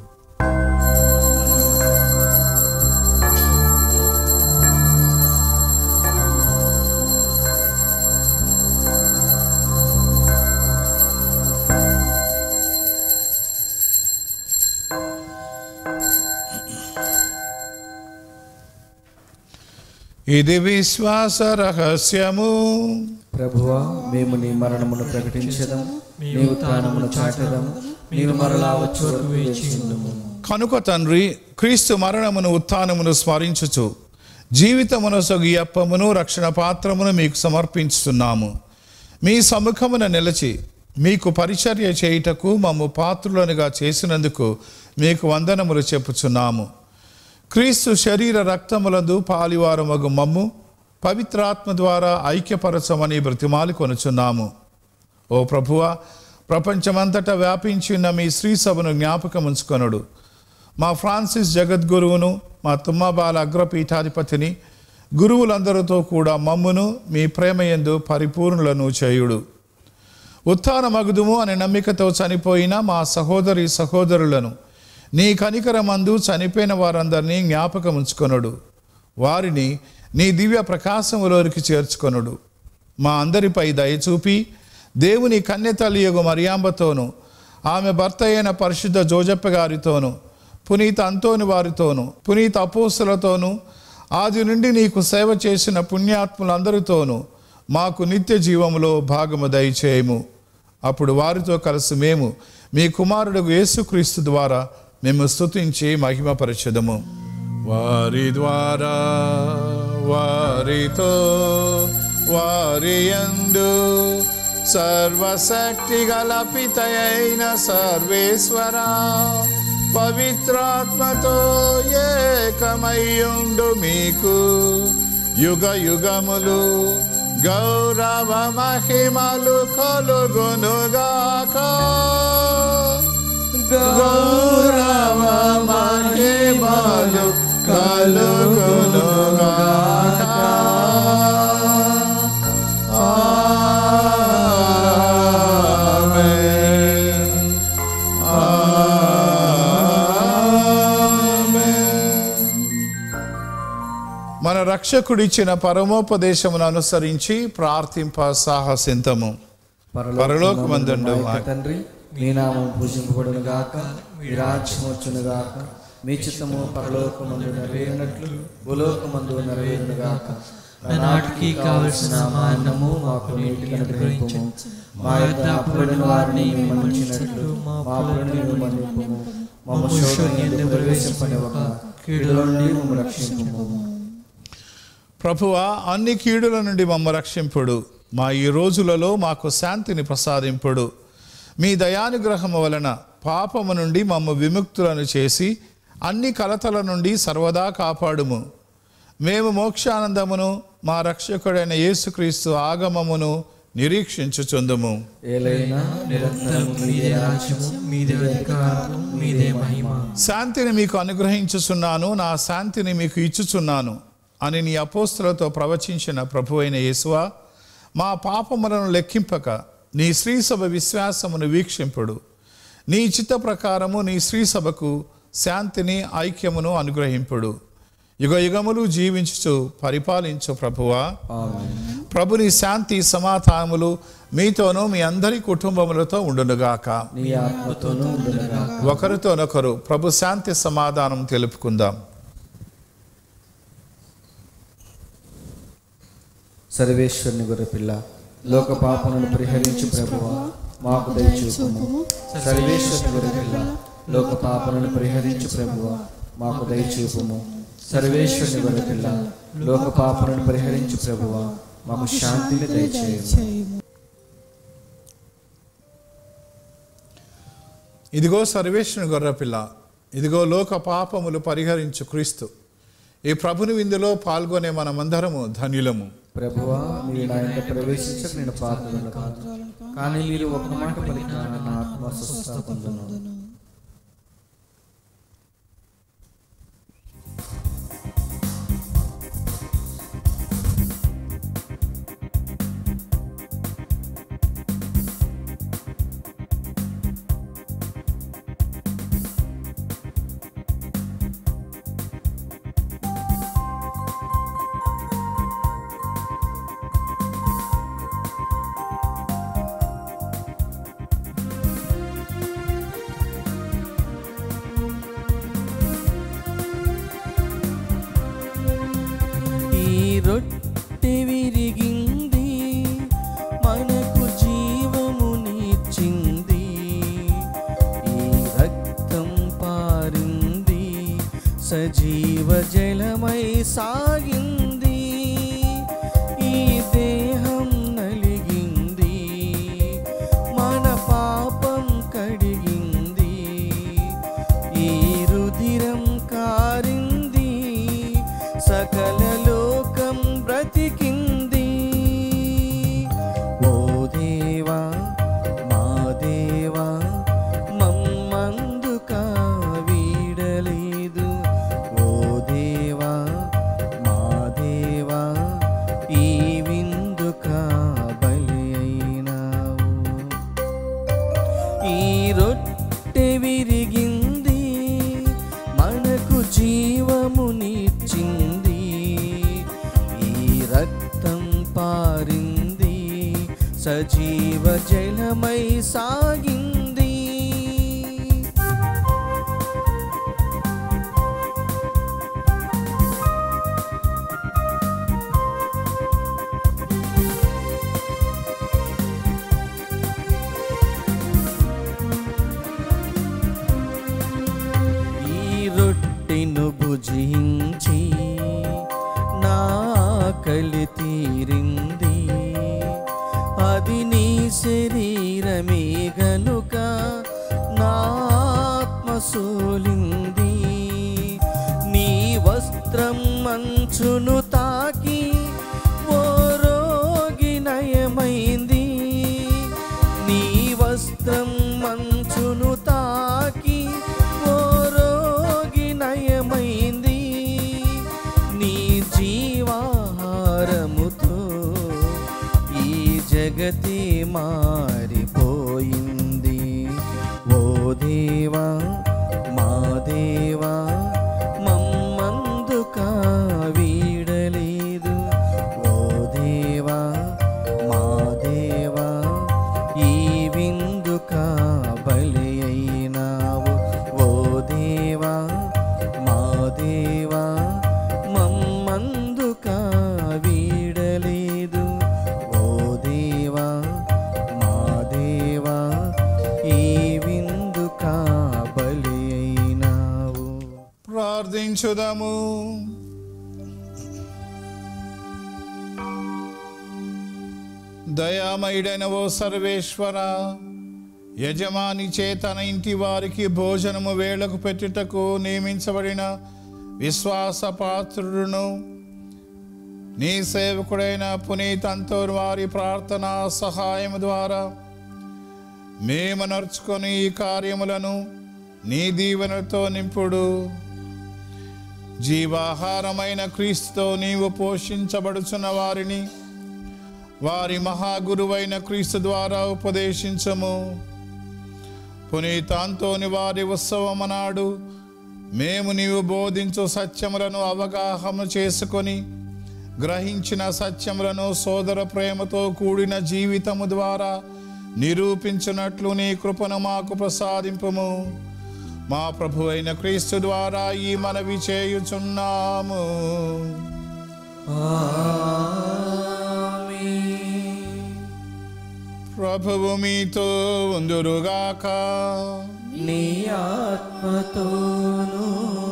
ఇది విశ్వాస రహస్యము ప్రభువా మేము నీ మరణమును ప్రకటించదము నీ ఉత్థానమును చాటదము నీవు మరలా వచ్చే వరకు వేచి ఉందుము కనుక తండ్రి క్రీస్తు మరణమును ఉత్థానమును స్మరించుచు జీవితమును సొగి అప్పమును రక్షణ పాత్రమును మీకు సమర్పించుతున్నాము మీ సముఖమున నిలిచి మీకు పరిచర్య చేయుటకు మమ్ము పాత్రులనుగా చేసినందుకు మీకు వందనములు చెప్పుచున్నాము క్రీస్తు శరీర రక్తములందు పాలివారమగు మమ్ము పవిత్రాత్మ ద్వారా ఐక్యపరచమని బ్రతిమాలి కొనుచున్నాము ఓ ప్రభువా ప్రపంచమంతటా వ్యాపించిన మీ శ్రీ సభను జ్ఞాపకం ఉంచుకొనుడు మా ఫ్రాన్సిస్ జగద్గురువును మా తుమ్మబాల అగ్రపీఠాధిపతిని గురువులందరితో కూడా మమ్మును మీ ప్రేమయందు పరిపూర్ణులను చేయుడు ఉత్థాన మగుదుము అనే నమ్మికతో చనిపోయిన మా సహోదరి సహోదరులను నీ కనికరమందు చనిపోయిన వారందరినీ జ్ఞాపకం ఉంచుకొనుడు వారిని నీ దివ్య ప్రకాశములోనికి చేర్చుకొనుడు మా అందరిపై దయచూపి దేవుని కన్యతల్లి యొగు మరియాంబతోను ఆమె భర్త అయిన పరిశుద్ధ జోజప్ప గారితోను పునీత అంతోని వారితోను పునీత అపోసులతోనూ ఆది నుండి నీకు సేవ చేసిన పుణ్యాత్ములందరితోనూ మాకు నిత్య జీవములో భాగము దయచేయము అప్పుడు వారితో కలిసి మేము మీ కుమారుడు యేసుక్రీస్తు ద్వారా మేము స్తుతించి మహిమపరచదము వారి ద్వారా వారితో వారి యందు సర్వశక్తి గల పితయైన సర్వేశ్వర పవిత్రాత్మతో ఏకమయ్యుండు మీకు యుగ యుగములు గౌరవ మహిమలు కలుగునుగాక గౌరవ మహిమలు కలుగునుగాక ఆమేన్ మన రక్షకుడిచ్చిన పరమోపదేశమును అనుసరించి ప్రార్థింప సాహసింతము పరలోకమందుండు మా యొక్క తండ్రి మీ నామం పూజింపబడును గాక మీ రాజ్యం వచ్చును గాక మీ చిత్తము పరలోకమందు నెరవేరినట్లు భూలోకమందు నెరవేరును గాక నాటికి కావలసిన మా అన్నము మాకు నీటికి అనుగ్రహించు మా యొక్క అప్పులను వారిని మేము మన్నించినట్లు మా అప్పులను మేము మన్నింపము మమ్మ శోధన ప్రవేశింపనివ్వక కీడులో నుండి మమ్మ రక్షింపము ప్రభువా అన్ని కీడుల నుండి మమ్మ రక్షింపుడు మా ఈ రోజులలో మాకు శాంతిని ప్రసాదింపుడు మీ దయానుగ్రహము వలన పాపము నుండి మమ్మ విముక్తులను చేసి అన్ని కలతల నుండి సర్వదా కాపాడుము మేము మోక్షానందమును మా రక్షకుడైన యేసుక్రీస్తు ఆగమమును నిరీక్షించుచుందుము ఏలైనా నిరంతరం మీదే రాజ్యము మీదే అధికారము మీదే మహిమ శాంతిని మీకు అనుగ్రహించుచున్నాను నా శాంతిని మీకు ఇచ్చుచున్నాను అని నీ అపోస్తులతో ప్రవచించిన ప్రభు అయిన యేసువా మా పాపములను లెక్కింపక నీ శ్రీసభ విశ్వాసమును వీక్షింపుడు నీ చిత్త ప్రకారము నీ శ్రీసభకు శాంతిని ఐక్యమును అనుగ్రహింపుడు యుగ యుగములు జీవించుచు పరిపాలించు ప్రభువా ఆమేన్ ప్రభుని శాంతి సమాధానములు మీతోనూ మీ అందరి కుటుంబములతో ఉండునుగాక నీ ఆత్మతోనూ ఉండునుగా ఒకరితోనొకరు ప్రభు శాంతి సమాధానం తెలుపుకుందాం సర్వేశ్వరుని గొర్రెపిల్ల లోక పాపములను పరిహరించు ప్రభువ మాకు దయచూపుము సర్వేశ్వరుని గొర్రెపిల్ల లోక పాపములను పరిహరించు ప్రభువ మాకు దయచూపుము సర్వేశ్వరుని గొర్రెపిల్ల లోక పాపములను పరిహరించు ప్రభువ మాకు శాంతిని దయచేయము ఇదిగో సర్వేశ్వరుని గొర్రెపిల్ల ఇదిగో లోక పాపములు పరిహరించు క్రీస్తు ఈ ప్రభుని విందులో పాల్గొనే మనమందరము ధన్యులము ప్రభువ మీరు నా ఇంట ప్రవేశించక నేను పాత్రలను కాదు కానీ మీరు ఒక మాట పలికిన నా ఆత్మ స్వస్థ పొందును ఈ రొట్టె విరిగింది మనకు జీవమునిచ్చింది ఈ రక్తం పారింది సజీవ జలమై సాగింది ఈ దేహం నలిగింది మన పాపం కడిగింది ఈ రుధిరం కారింది సకల లోకం బ్రతికింది ఓ దేవా మా దేవా మమ్మందుక వీడలేదు ఓ దేవా మా దేవా ఈ విందుక బలి అయినావు ఈ రొట్టె విరిగింది మనకు జీవమునిచ్చింది ఈ రక్తం పారింది సజీవ జలమై సాగింది ఈ రొట్టెను భుజించి నా కలి తీరింది అది నీ శరీరమే గనుక నా ఆత్మ సోలింది నీ వస్త్రం మంచును తాకి ఓ రోగి నయమైంది నీ వస్త్రం మంచును తాకి ఓ రోగి నయమైంది నీ జీవాహారముతో ఈ జగతి మారిపోయింది ఓ దేవా మా దేవా మమ్మందుక వీడ ప్రార్థించుదము దయామయుడైన ఓ సర్వేశ్వర యజమాని చేతన ఇంటి వారికి భోజనము వేళకు పెట్టుటకు నియమించబడిన విశ్వాస పాత్రుడును నీ సేవకుడైన పునీతంతో వారి ప్రార్థన సహాయం ద్వారా మేము నడుచుకొని ఈ కార్యములను నీ దీవెనతో నింపుడు జీవాహారమైన క్రీస్తుతో నీవు పోషించబడుచున్న వారిని వారి మహాగురువైన క్రీస్తు ద్వారా ఉపదేశించము పునీతాంతోని వారి ఉత్సవం నాడు మేము నీవు బోధించు సత్యములను అవగాహన చేసుకొని గ్రహించిన సత్యములను సోదర ప్రేమతో కూడిన జీవితము ద్వారా నిరూపించినట్లు నీ కృపను మాకు ప్రసాదింపుము మా ప్రభు అయిన క్రీస్తు ద్వారా ఈ మనవి చేయుచున్నాము ప్రభువు మీతో ఉందురుగాక నీ ఆత్మతోనూ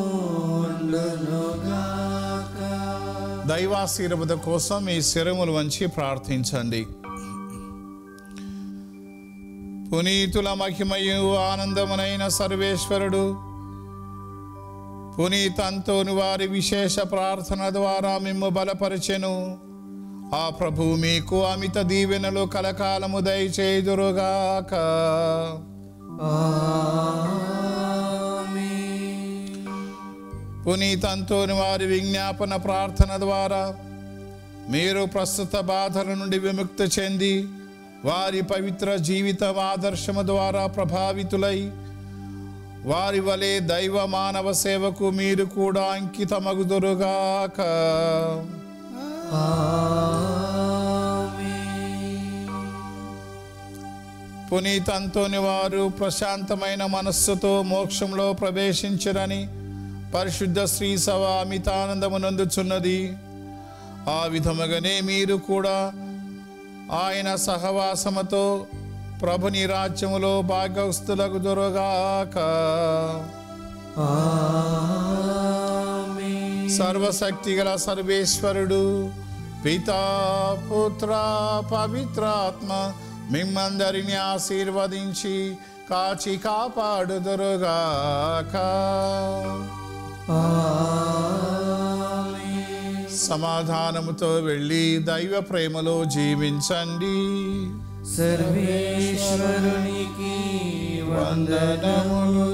ఉండునుగాక. దైవాశీర్వద కోసం మీ శిరములు వంచి ప్రార్థించండి పునీతుల మహిమయు ఆనందమునైన సర్వేశ్వరుడు పునీతంతోని వారి విశేష ప్రార్థన ద్వారా మిమ్ము బలపరచెను ఆ ప్రభు మీకు అమిత దీవెనలు కలకాలము దయచేదురుగాక పునీతంతోని వారి విజ్ఞాపన ప్రార్థన ద్వారా మీరు ప్రస్తుత బాధల నుండి విముక్తి చెంది వారి పవిత్ర జీవిత ఆదర్శము ద్వారా ప్రభావితులై వారి వలె దైవ మానవ సేవకు మీరు కూడా అంకితమగుదురుగాక పునీతంతోని వారు ప్రశాంతమైన మనస్సుతో మోక్షంలో ప్రవేశించరని పరిశుద్ధ శ్రీ సభ అమితానందము నందుచున్నది ఆ విధముగానే మీరు కూడా ఆయన సహవాసముతో ప్రభుని రాజ్యములో భాగస్థులకు దొరగాక సర్వశక్తి గల సర్వేశ్వరుడు పితా పుత్ర పవిత్రాత్మ మిమ్మందరిని ఆశీర్వదించి కాచి కాపాడుదురుగాక సమాధానముతో వెళ్ళి దైవ ప్రేమలో జీవించండి సర్వేశ్వరునికి వందనములు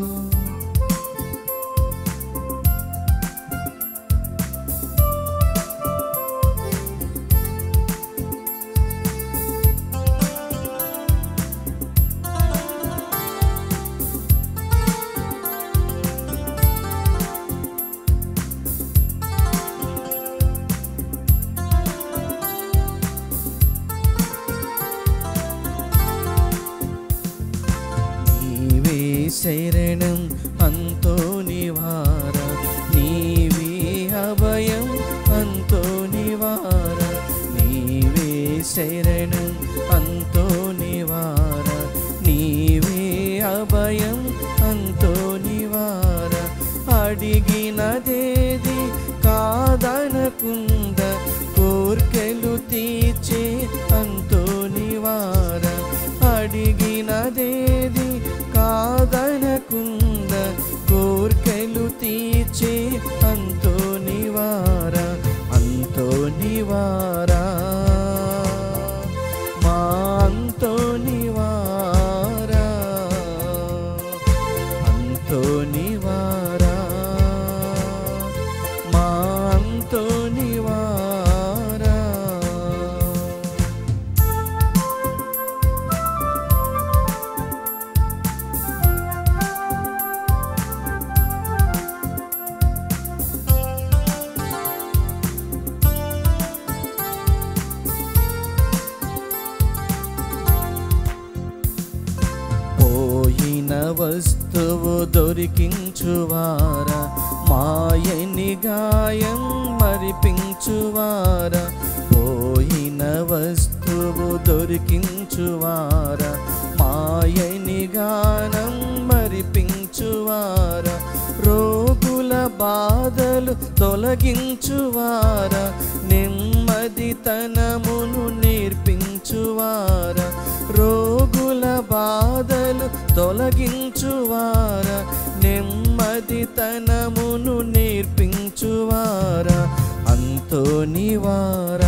నీవే శరణం అంతో నివార నీవే అభయం అంతో నివార నీవే శరణం అంతో నివార నీవే అభయం అంతో నివార అడిగినదేది కాదనకుంద కోర్కెలు తీర్చే అంతో నివార అడిగినదేది కాదనకుంద కోర్కెలు తీర్చే అంతో నివార అంతో నివారా మా అంతో నివారా అంతో నివారా మా అంతో నివారా పోయిన వస్తువు దొరికించువారా మాయని గాయం మరిపించువారా పోయిన వస్తువు దొరికించువారా మాయని గానం మరిపించువారా రోగుల బాధలు తొలగించువారా నెమ్మదితనమును నేర్పించువారా రోగుల బాధలు తొలగించువారా నెమ్మదితనమును నేర్పించువారా అంతోని వారా